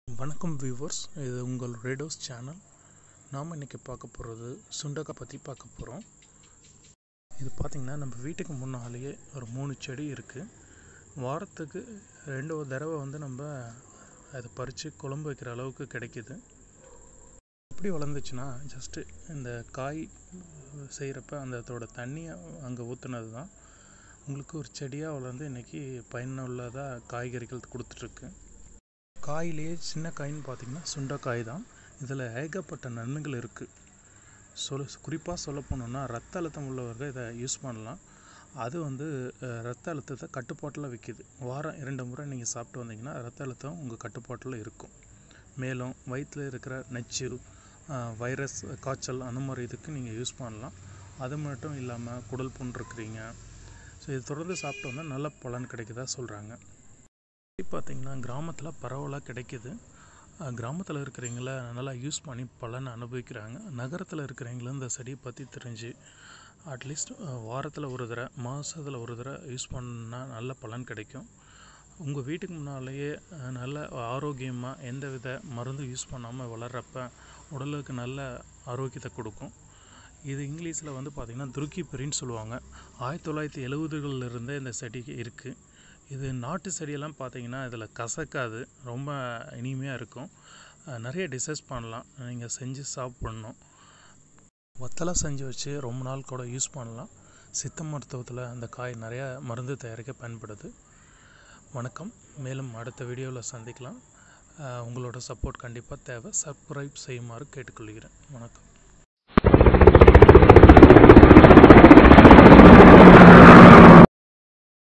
வணக்கம் வியூவர்ஸ் இது உங்கள் ரேடோஸ் சேனல் நாம் இன்றைக்கி பார்க்க போகிறது சுண்டக்காய் பற்றி பார்க்க போகிறோம் இது பார்த்திங்கன்னா நம்ம வீட்டுக்கு முன்னாலேயே ஒரு மூணு செடி இருக்குது வாரத்துக்கு ரெண்டு தடவை வந்து நம்ம அதை பறித்து குழம்பு வைக்கிற அளவுக்கு கிடைக்கிது எப்படி வளர்ந்துச்சுன்னா ஜஸ்ட்டு இந்த காய் செய்கிறப்ப அந்த அதோட தண்ணியை அங்கே ஊற்றுனது தான் உங்களுக்கு ஒரு செடியாக வளர்ந்து இன்றைக்கி பயனுள்ளதாக காய்கறிகள் கொடுத்துட்ருக்கு காயிலேயே சின்ன காயின்னு பார்த்தீங்கன்னா சுண்டைக்காய் தான் இதில் ஏகப்பட்ட நன்மைகள் இருக்குது சொல் குறிப்பாக சொல்ல போனோம்னா ரத்த அழுத்தம் உள்ளவர்கள் இதை யூஸ் பண்ணலாம் அது வந்து அஹ், ரத்த அழுத்தத்தை கட்டுப்பாட்டில் வைக்கிது வாரம் இரண்டு முறை நீங்கள் சாப்பிட்டு வந்தீங்கன்னா ரத்த அழுத்தம் உங்கள் கட்டுப்பாட்டில் இருக்கும் மேலும் வயிற்றில் இருக்கிற நச்சு அஹ், வைரஸ் காய்ச்சல் அந்த மாதிரி இதுக்கு நீங்கள் யூஸ் பண்ணலாம் அது மட்டும் இல்லாமல் குடல் புண் இருக்கிறீங்க ஸோ இது தொடர்ந்து சாப்பிட்டு வந்தால் நல்ல பலன் கிடைக்குதா சொல்கிறாங்க பார்த்திங்கன்னா கிராமத்தில் பரவலாக கிடைக்கிது கிராமத்தில் இருக்கிறவங்கள நல்லா யூஸ் பண்ணி பலன் அனுபவிக்கிறாங்க நகரத்தில் இருக்கிறவங்களும் இந்த செடியை பற்றி தெரிஞ்சு அட்லீஸ்ட் வாரத்தில் ஒரு தடவை மாதத்தில் ஒரு தடவை யூஸ் பண்ணால் நல்ல பலன் கிடைக்கும் உங்கள் வீட்டுக்கு முன்னாலேயே அஹ், நல்ல ஆரோக்கியமாக எந்த வித மருந்து யூஸ் பண்ணாமல் வளர்கிறப்ப உடலுக்கு நல்ல ஆரோக்கியத்தை கொடுக்கும் இது இங்கிலீஷில் வந்து பார்த்திங்கன்னா துருக்கி பெரின்னு சொல்லுவாங்க ஆயிரத்தி தொள்ளாயிரத்தி எழுபதுகளிலிருந்தே இந்த செடி இருக்குது இது நாட்டு செடியெல்லாம் பார்த்தீங்கன்னா இதில் கசக்காது ரொம்ப இனிமையாக இருக்கும் அஹ் நிறைய டிசைஸ் பண்ணலாம் நீங்கள் செஞ்சு சாப்பிட்ணும் வத்தலை செஞ்சு வச்சு ரொம்ப நாள் கூட யூஸ் பண்ணலாம் சித்த மருத்துவத்தில் அந்த காய் நிறையா மருந்து தயாரிக்க பயன்படுது வணக்கம் மேலும் அடுத்த வீடியோவில் சந்திக்கலாம் அஹ் உங்களோட சப்போர்ட் கண்டிப்பாக தேவை சப்ஸ்கிரைப் செய்யுமாறு கேட்டுக்கொள்கிறேன் வணக்கம்